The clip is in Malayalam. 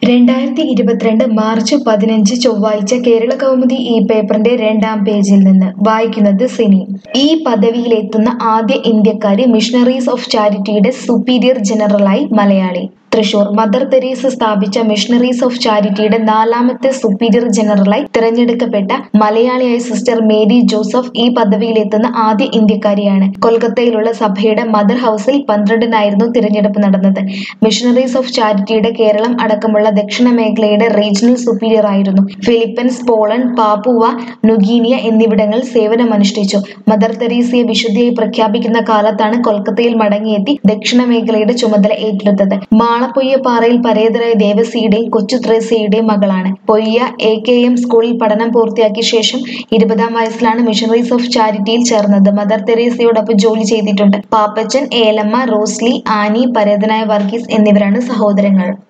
രണ്ടായിരത്തി ഇരുപത്തിരണ്ട് മാർച്ച് പതിനഞ്ച് ചൊവ്വാഴ്ച കേരള കൗമുദി ഈ പേപ്പറിന്റെ രണ്ടാം പേജിൽ നിന്ന് വായിക്കുന്നത് സിനി ഈ പദവിയിലെത്തുന്ന ആദ്യ ഇന്ത്യക്കാരി മിഷണറീസ് ഓഫ് ചാരിറ്റിയുടെ സുപ്പീരിയർ ജനറലായി മലയാളി തൃശൂർ മദർ തെരേസ സ്ഥാപിച്ച മിഷണറീസ് ഓഫ് ചാരിറ്റിയുടെ നാലാമത്തെ സുപ്പീരിയർ ജനറലായി തിരഞ്ഞെടുക്കപ്പെട്ട മലയാളിയായ സിസ്റ്റർ മേരി ജോസഫ് ഈ പദവിയിലെത്തുന്ന ആദ്യ ഇന്ത്യക്കാരിയാണ് കൊൽക്കത്തയിലുള്ള സഭയുടെ മദർ ഹൗസിൽ പന്ത്രണ്ടിനായിരുന്നു തിരഞ്ഞെടുപ്പ് നടന്നത് മിഷണറീസ് ഓഫ് ചാരിറ്റിയുടെ കേരളം അടക്കമുള്ള ദക്ഷിണ മേഖലയുടെ റീജിയണൽ സുപ്പീരിയർ ആയിരുന്നു ഫിലിപ്പീൻസ് പോളണ്ട് പാപ്പുവ നുഗീനിയ എന്നിവിടങ്ങളിൽ സേവനമനുഷ്ഠിച്ചു മദർ തെരേസയെ വിശുദ്ധിയായി പ്രഖ്യാപിക്കുന്ന കാലത്താണ് കൊൽക്കത്തയിൽ മടങ്ങിയെത്തി ദക്ഷിണ മേഖലയുടെ ചുമതല ഏറ്റെടുത്തത് മാളപ്പൊയ്യ പാറയിൽ പരേതരായ ദേവസിയുടെയും കൊച്ചു ത്രേസ്യയുടെയും മകളാണ് പൊയ്യ എ കെ എം സ്കൂളിൽ പഠനം പൂർത്തിയാക്കിയ ശേഷം ഇരുപതാം വയസ്സിലാണ് മിഷണറീസ് ഓഫ് ചാരിറ്റിയിൽ ചേർന്നത് മദർ തെരേസയോടൊപ്പം ജോലി ചെയ്തിട്ടുണ്ട് പാപ്പച്ചൻ ഏലമ്മ റോസ്ലി ആനി പരേതനായ വർഗീസ് എന്നിവരാണ് സഹോദരങ്ങൾ